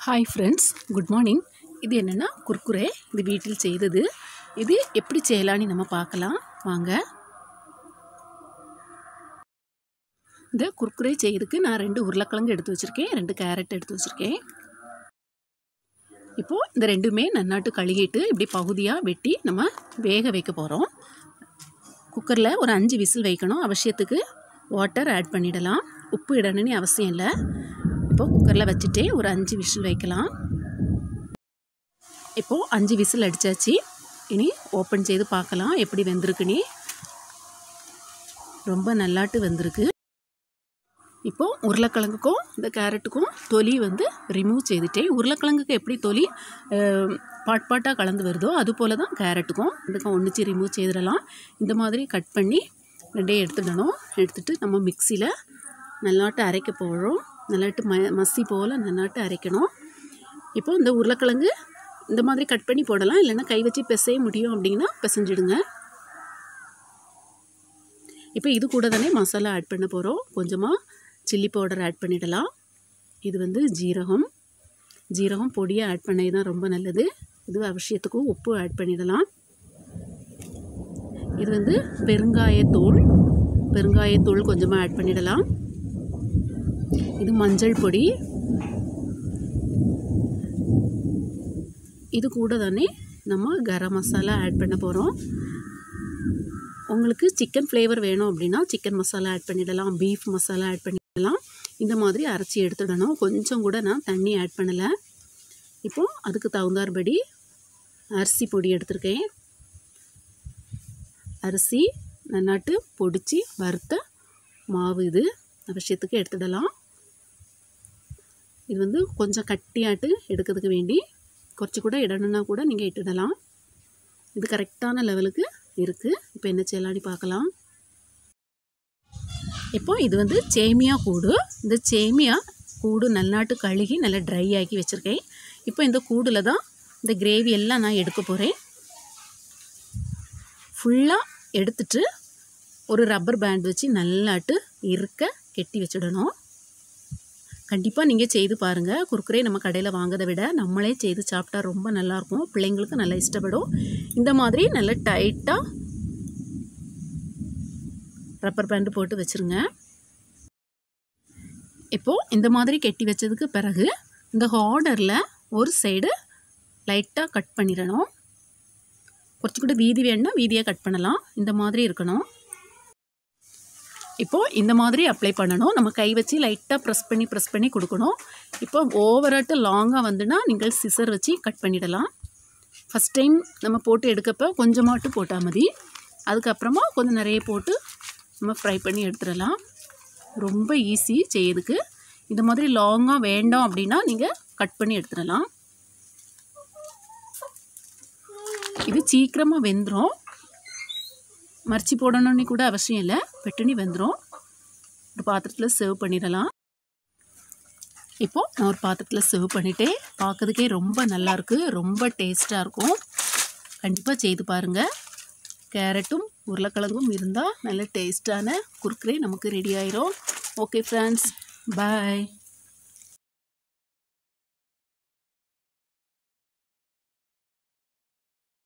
hi friends good morning இது என்னென்னா குர்குரே இது வீட்டில் செய்தது இது எப்படி செய்யலான்னு நம்ம பார்க்கலாம் வாங்க இந்த குர்குரே செய்யறதுக்கு நான் ரெண்டு உருளைக்கிழங்கு எடுத்து வச்சுருக்கேன் ரெண்டு கேரட் எடுத்து வச்சுருக்கேன் இப்போது இந்த ரெண்டுமே நன்னாட்டு கழுகிட்டு இப்படி பகுதியாக வெட்டி நம்ம வேக வைக்க போகிறோம் குக்கரில் ஒரு அஞ்சு விசில் வைக்கணும் அவசியத்துக்கு வாட்டர் ஆட் பண்ணிடலாம் உப்பு இடணும்னு அவசியம் இல்லை இப்போ குக்கரில் வச்சுட்டே ஒரு அஞ்சு விசில் வைக்கலாம் இப்போது அஞ்சு விசில் அடித்தாச்சு இனி ஓப்பன் செய்து பார்க்கலாம் எப்படி வெந்திருக்குன்னு ரொம்ப நல்லாட்டு வெந்திருக்கு இப்போது உருளைக்கிழங்குக்கும் இந்த கேரட்டுக்கும் தொலி வந்து ரிமூவ் செய்துட்டேன் உருளைக்கிழங்குக்கு எப்படி தொலி பாட் பாட்டாக கலந்து வருதோ அது போல் தான் கேரட்டுக்கும் இதுக்கும் ஒன்றுச்சு ரிமூவ் செய்திடலாம் இந்த மாதிரி கட் பண்ணி ரெண்டே எடுத்துடணும் எடுத்துகிட்டு நம்ம மிக்சியில் நல்லாட்டு அரைக்க போகிறோம் நல்லாட்டு ம மசி போல் நல்லாட்டு அரைக்கணும் இப்போது இந்த உருளைக்கிழங்கு இந்த மாதிரி கட் பண்ணி போடலாம் இல்லைன்னா கை வச்சு பிசைய முடியும் அப்படின்னா பிசைஞ்சிடுங்க இப்போ இது கூட தானே மசாலா ஆட் பண்ண போகிறோம் கொஞ்சமாக சில்லி பவுடர் ஆட் பண்ணிடலாம் இது வந்து ஜீரகம் ஜீரகம் பொடியை ஆட் பண்ணது தான் ரொம்ப நல்லது இது அவசியத்துக்கும் உப்பு ஆட் பண்ணிடலாம் இது வந்து பெருங்காயத்தூள் பெருங்காயத்தூள் கொஞ்சமாக ஆட் பண்ணிடலாம் இது மஞ்சள் பொடி இது கூட தானே நம்ம கரம் மசாலா ஆட் பண்ண போகிறோம் உங்களுக்கு சிக்கன் ஃப்ளேவர் வேணும் அப்படின்னா சிக்கன் மசாலா ஆட் பண்ணிடலாம் பீஃப் மசாலா ஆட் பண்ணிடலாம் இந்த மாதிரி அரைச்சி எடுத்துடணும் கொஞ்சம் கூட நான் தண்ணி ஆட் பண்ணலை இப்போது அதுக்கு தகுந்தாற்படி அரிசி பொடி எடுத்திருக்கேன் அரிசி நன்னாட்டு பொடிச்சு வறுத்த மாவு இது அவசியத்துக்கு எடுத்துடலாம் இது வந்து கொஞ்சம் கட்டியாட்டு எடுக்கிறதுக்கு வேண்டி குறைச்சி கூட இடணுன்னா கூட நீங்கள் இட்டுடலாம் இது கரெக்டான லெவலுக்கு இருக்குது இப்போ என்ன செய்யலான்னு பார்க்கலாம் இப்போ இது வந்து சேமியா கூடு இந்த சேமியா கூடு நல்லாட்டு கழுகி நல்லா ட்ரை ஆக்கி வச்சுருக்கேன் இப்போ இந்த கூடில் தான் இந்த கிரேவி எல்லாம் நான் எடுக்க போகிறேன் ஃபுல்லாக எடுத்துட்டு ஒரு ரப்பர் பேண்ட் வச்சு நல்லாட்டு இருக்க கெட்டி வச்சிடணும் கண்டிப்பாக நீங்கள் செய்து பாருங்கள் குறுக்குறே நம்ம கடையில் வாங்கிறத விட நம்மளே செய்து சாப்பிட்டா ரொம்ப நல்லாயிருக்கும் பிள்ளைங்களுக்கு நல்லா இஷ்டப்படும் இந்த மாதிரி நல்லா டைட்டாக ரப்பர் பேண்டு போட்டு வச்சுருங்க இப்போது இந்த மாதிரி கெட்டி வச்சதுக்கு பிறகு இந்த ஹார்டரில் ஒரு சைடு லைட்டாக கட் பண்ணிடணும் கொஞ்சம் கூட வீதி வேணுன்னா வீதியாக கட் பண்ணலாம் இந்த மாதிரி இருக்கணும் இப்போது இந்த மாதிரி அப்ளை பண்ணணும் நம்ம கை வச்சு லைட்டாக ப்ரெஸ் பண்ணி ப்ரெஸ் பண்ணி கொடுக்கணும் இப்போ ஓவராட்டு லாங்காக வந்துன்னா நீங்கள் சிசர் வச்சு கட் பண்ணிடலாம் ஃபஸ்ட் டைம் நம்ம போட்டு எடுக்கப்போ கொஞ்சமாட்டு போட்டால் மதி அதுக்கப்புறமா கொஞ்சம் நிறைய போட்டு நம்ம ஃப்ரை பண்ணி எடுத்துடலாம் ரொம்ப ஈஸி செய்யறதுக்கு இந்த மாதிரி லாங்காக வேண்டாம் அப்படின்னா நீங்கள் கட் பண்ணி எடுத்துடலாம் இது சீக்கிரமாக வெந்துடும் மரிச்சி போடணும்னு கூட அவசியம் இல்லை பெட்டுனி வெந்துடும் ஒரு பாத்திரத்தில் சர்வ் பண்ணிடலாம் இப்போது நான் ஒரு பாத்திரத்தில் சர்வ் பண்ணிவிட்டு பார்க்கறதுக்கே ரொம்ப நல்லாயிருக்கு ரொம்ப டேஸ்ட்டாக இருக்கும் கண்டிப்பாக செய்து பாருங்கள் கேரட்டும் உருளைக்கிழங்கும் இருந்தால் நல்ல டேஸ்ட்டான குறுக்குறே நமக்கு ரெடி ஆயிரும் ஓகே ஃப்ரெண்ட்ஸ் பாய்